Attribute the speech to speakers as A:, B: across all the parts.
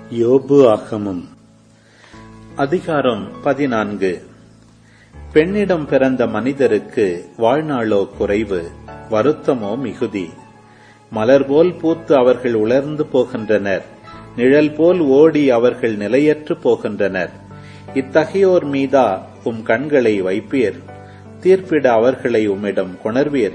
A: யோபு ஆகமம் அதிகாரம் பதினான்கு பெண்ணிடம் பிறந்த மனிதருக்கு வாழ்நாளோ குறைவு வருத்தமோ மிகுதி மலர் போல் பூத்து அவர்கள் உலர்ந்து போகின்றனர் நிழல் போல் ஓடி அவர்கள் நிலையற்று போகின்றனர் இத்தகையோர் மீதா உம் கண்களை வைப்பீர் தீர்ப்பிட அவர்களை உம்மிடம் கொணர்வீர்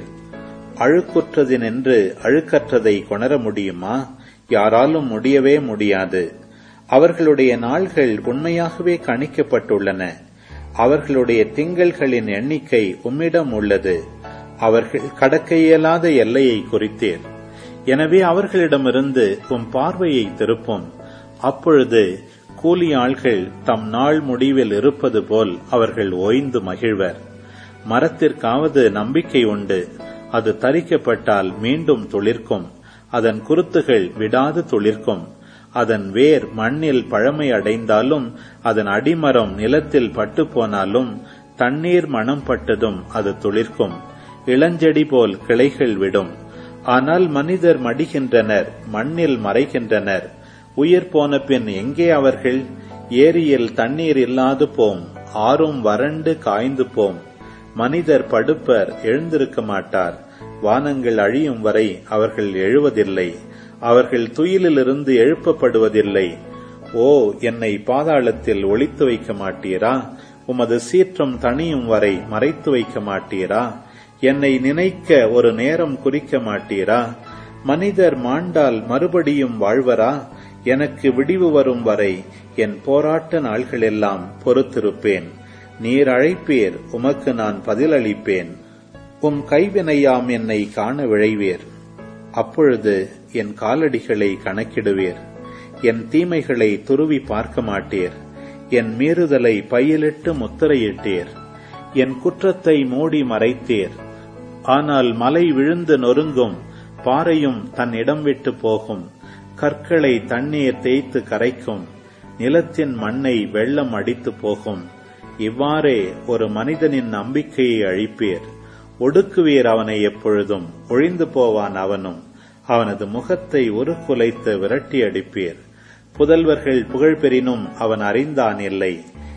A: அழுக்குற்றதினின்று அழுக்கற்றதை கொணர முடியுமா யாராலும் முடியவே முடியாது அவர்களுடைய நாள்கள் உண்மையாகவே கணிக்கப்பட்டுள்ளன அவர்களுடைய திங்கள்களின் எண்ணிக்கை உம்மிடம் உள்ளது அவர்கள் கடக்க இயலாத எல்லையை குறித்தீர் எனவே அவர்களிடமிருந்து உம் பார்வையை திருப்பும் அப்பொழுது கூலி ஆள்கள் தம் நாள் முடிவில் இருப்பது போல் அவர்கள் ஓய்ந்து மகிழ்வர் மரத்திற்காவது நம்பிக்கை உண்டு அது தரிக்கப்பட்டால் மீண்டும் துளிர்க்கும் அதன் குருத்துகள் விடாது துளிர்க்கும் அதன் வேர் மண்ணில் பழமை அடைந்தாலும் அதன் அடிமரம் நிலத்தில் பட்டு போனாலும் தண்ணீர் மணம் பட்டதும் அது துளிர்க்கும் இளஞ்செடி போல் கிளைகள் விடும் ஆனால் மனிதர் மடிகின்றனர் மண்ணில் மறைகின்றனர் உயிர் போன பின் எங்கே அவர்கள் ஏரியில் தண்ணீர் இல்லாது போம் ஆறும் வறண்டு காய்ந்து போம் மனிதர் படுப்பர் எழுந்திருக்க மாட்டார் வானங்கள் அழியும் வரை அவர்கள் எழுவதில்லை அவர்கள் துயிலிலிருந்து எழுப்பப்படுவதில்லை ஓ என்னை பாதாளத்தில் ஒளித்து வைக்க மாட்டீரா உமது சீற்றம் தணியும் வரை மறைத்து வைக்க மாட்டீரா என்னை நினைக்க ஒரு நேரம் குறிக்க மாட்டீரா மனிதர் மாண்டால் மறுபடியும் வாழ்வரா எனக்கு விடிவு வரும் வரை என் போராட்ட நாள்களெல்லாம் பொறுத்திருப்பேன் நீர் அழைப்பீர் உமக்கு நான் பதிலளிப்பேன் உம் கைவினையாம் என்னை காண விழைவீர் அப்பொழுது என் காலடிகளை கணக்கிடுவீர் என் தீமைகளை துருவி பார்க்க மாட்டீர் என் மீறுதலை பையிலிட்டு முத்திரையிட்டீர் என் குற்றத்தை மூடி மறைத்தீர் ஆனால் மலை விழுந்து நொறுங்கும் பாறையும் தன் இடம் விட்டு போகும் கற்களை தண்ணீர் தேய்த்து கரைக்கும் நிலத்தின் மண்ணை வெள்ளம் அடித்து போகும் இவ்வாறே ஒரு மனிதனின் நம்பிக்கையை அழிப்பீர் ஒடுக்குவீர் அவனை எப்பொழுதும் ஒழிந்து போவான் அவனும் அவனது முகத்தை ஒரு குலைத்து விரட்டி அடிப்பீர் புதல்வர்கள் புகழ் பெறினும் அவன் அறிந்தான் இல்லை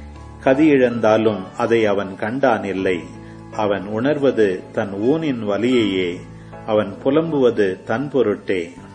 A: கதி இழந்தாலும் அதை அவன் கண்டான் இல்லை அவன் உணர்வது தன் ஊனின் வலியையே அவன் புலம்புவது தன் பொருட்டே